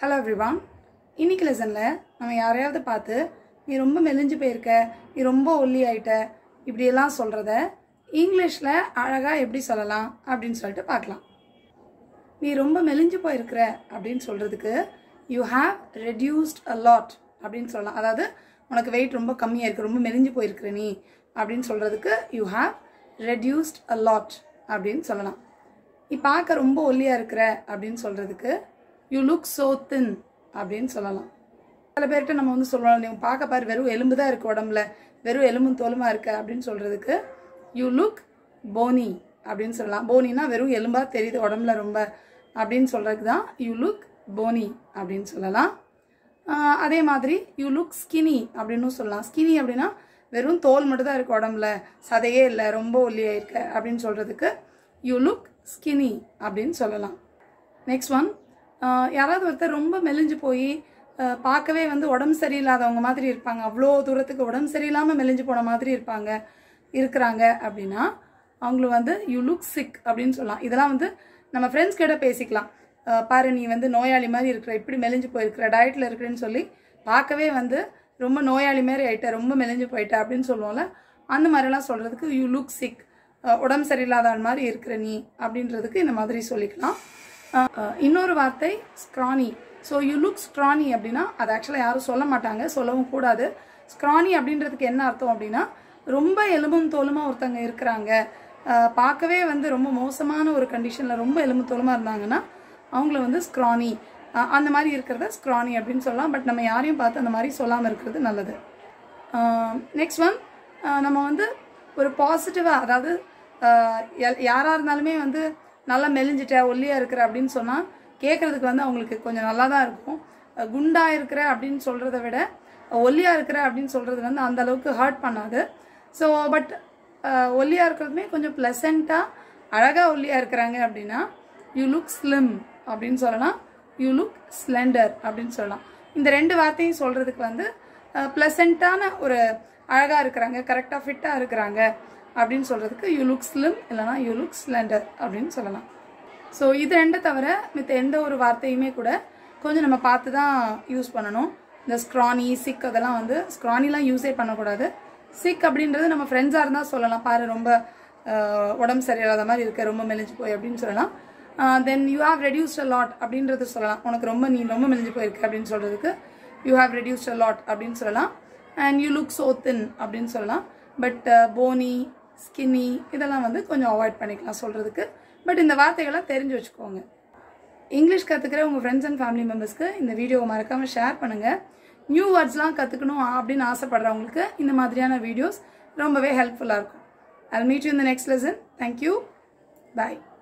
Hello everyone இன்னைக்கு லெசனில் நம்ம யாரையாவது பார்த்து நீ ரொம்ப மெலிஞ்சு போயிருக்க நீ ரொம்ப ஒல்லி ஆயிட்ட இப்படியெல்லாம் சொல்கிறத இங்கிலீஷில் அழகாக எப்படி சொல்லலாம் அப்படின்னு சொல்லிட்டு பார்க்கலாம் நீ ரொம்ப மெலிஞ்சு போயிருக்கிற அப்படின்னு சொல்கிறதுக்கு you have reduced a lot அப்படின்னு சொல்லலாம் அதாவது உனக்கு வெயிட் ரொம்ப கம்மியாக இருக்குது ரொம்ப மெலிஞ்சு போயிருக்கிற நீ அப்படின்னு சொல்கிறதுக்கு you have reduced a lot அப்படின்னு சொல்லலாம் நீ பார்க்க ரொம்ப ஒல்லியாக இருக்கிற அப்படின்னு சொல்கிறதுக்கு யூ லுக் so thin அப்படின்னு சொல்லலாம் சில பேர்கிட்ட நம்ம வந்து சொல்லுவோம் நீ பார்க்க பாரு வெறும் எலும்பு தான் இருக்கு உடம்புல வெறும் எலும்பும் தோலுமா இருக்க அப்படின்னு சொல்கிறதுக்கு யூ லுக் போனி அப்படின்னு சொல்லலாம் போனினா வெறும் எலும்பாக தெரியுது உடம்புல ரொம்ப அப்படின்னு சொல்கிறதுக்கு தான் யூ லுக் போனி அப்படின்னு சொல்லலாம் ஆஹ் அதே மாதிரி யூ லுக் ஸ்கினி அப்படின்னு சொல்லலாம் ஸ்கினி அப்படின்னா வெறும் தோல் மட்டும் தான் இருக்கு உடம்புல சதையே இல்லை ரொம்ப ஒல்லியாக இருக்க அப்படின்னு சொல்கிறதுக்கு யூ லுக் ஸ்கினி அப்படின்னு சொல்லலாம் நெக்ஸ்ட் ஒன் யாராவது ஒருத்தர் ரொம்ப மெலிஞ்சு போய் ஆஹ் பார்க்கவே வந்து உடம்பு சரியில்லாதவங்க மாதிரி இருப்பாங்க அவ்வளோ தூரத்துக்கு உடம்பு சரியில்லாமல் மெலிஞ்சு போன மாதிரி இருப்பாங்க இருக்கிறாங்க அப்படின்னா அவங்கள வந்து யூ லுக் சிக் அப்படின்னு சொல்லலாம் இதெல்லாம் வந்து நம்ம ஃப்ரெண்ட்ஸ் கிட்ட பேசிக்கலாம் ஆஹ் பாரு நீ வந்து நோயாளி மாதிரி இருக்கிற இப்படி மெலிஞ்சு போயிருக்கிற டயட்டில் இருக்கிறேன்னு சொல்லி பார்க்கவே வந்து ரொம்ப நோயாளி மாதிரி ஆயிட்ட ரொம்ப மெலிஞ்சு போயிட்ட அப்படின்னு சொல்லுவோம்ல அந்த மாதிரிலாம் சொல்கிறதுக்கு யூ லுக் சிக் உடம்பு சரியில்லாத ஆள் மாதிரி இருக்கிற நீ அப்படின்றதுக்கு இந்த மாதிரி சொல்லிக்கலாம் அஹ் இன்னொரு வார்த்தை scrawny so you look scrawny அப்படின்னா அது ஆக்சுவலாக யாரும் சொல்ல மாட்டாங்க சொல்லவும் கூடாது ஸ்க்ரானி அப்படின்றதுக்கு என்ன அர்த்தம் அப்படின்னா ரொம்ப எலும்பும் தோலுமா ஒருத்தங்க இருக்கிறாங்க அஹ் பார்க்கவே வந்து ரொம்ப மோசமான ஒரு கண்டிஷனில் ரொம்ப எலும்பு தோலுமா இருந்தாங்கன்னா அவங்கள வந்து ஸ்க்ரானி அந்த மாதிரி இருக்கிறத ஸ்க்ரானி அப்படின்னு சொல்லலாம் பட் நம்ம யாரையும் பார்த்து அந்த மாதிரி சொல்லாமல் இருக்கிறது நல்லது நெக்ஸ்ட் ஒன் நம்ம வந்து ஒரு பாசிட்டிவாக அதாவது யாராக இருந்தாலுமே வந்து நல்லா மெலிஞ்சிட்ட ஒல்லியாக இருக்கிற அப்படின்னு சொன்னால் கேட்குறதுக்கு வந்து அவங்களுக்கு கொஞ்சம் நல்லா தான் இருக்கும் அஹ் குண்டா இருக்கிற அப்படின்னு சொல்கிறத விட ஒல்லியாக இருக்கிற அப்படின்னு சொல்கிறது வந்து அந்த அளவுக்கு ஹர்ட் பண்ணாது ஸோ பட் ஒல்லியாக இருக்கிறதுமே கொஞ்சம் ப்ளசண்ட்டாக அழகாக ஒல்லியாக இருக்கிறாங்க அப்படின்னா யூ லுக் ஸ்லிம் அப்படின்னு சொல்லலாம் யூ லுக் ஸ்லெண்டர் அப்படின்னு சொல்லலாம் இந்த ரெண்டு வார்த்தையும் சொல்கிறதுக்கு வந்து ப்ளசண்ட்டான ஒரு அழகாக இருக்கிறாங்க கரெக்டாக ஃபிட்டாக இருக்கிறாங்க அப்படின்னு சொல்கிறதுக்கு யூ லுக் ஸ்லிம் இல்லைனா யூ லுக் ஸ்லெண்டர் அப்படின்னு சொல்லலாம் ஸோ இது ரெண்டை தவிர மித்த எந்த ஒரு வார்த்தையுமே கூட கொஞ்சம் நம்ம பார்த்து தான் யூஸ் பண்ணணும் இந்த ஸ்க்ரானி சிக் அதெல்லாம் வந்து ஸ்க்ரானிலாம் யூஸே பண்ணக்கூடாது சிக் அப்படின்றது நம்ம ஃப்ரெண்ட்ஸாக இருந்தால் சொல்லலாம் பாரு ரொம்ப அஹ், உடம்பு சரியில்லாத மாதிரி இருக்க ரொம்ப மெலிஞ்சு போய் அப்படின்னு சொல்லலாம் then you have reduced a lot அப்படின்றது சொல்லலாம் உனக்கு ரொம்ப நீ ரொம்ப மெலிஞ்சு போயிருக்கு அப்படின்னு சொல்கிறதுக்கு you have reduced a lot அப்படின்னு சொல்லலாம் and you look so thin அப்படின்னு சொல்லலாம் பட் போனி ஸ்கின்னி இதெல்லாம் வந்து கொஞ்சம் அவாய்ட் பண்ணிக்கலாம் சொல்கிறதுக்கு பட் இந்த வார்த்தைகளை தெரிஞ்சு வச்சுக்கோங்க இங்கிலீஷ் கற்றுக்கிற உங்கள் ஃப்ரெண்ட்ஸ் அண்ட் ஃபேமிலி மெம்பர்ஸ்க்கு இந்த வீடியோவை மறக்காமல் ஷேர் பண்ணுங்கள் நியூ வேர்ட்ஸ்லாம் கற்றுக்கணும் அப்படின்னு ஆசைப்படுறவங்களுக்கு இந்த மாதிரியான வீடியோஸ் ரொம்பவே ஹெல்ப்ஃபுல்லாக இருக்கும் I'll meet you in the next lesson. Thank you. Bye.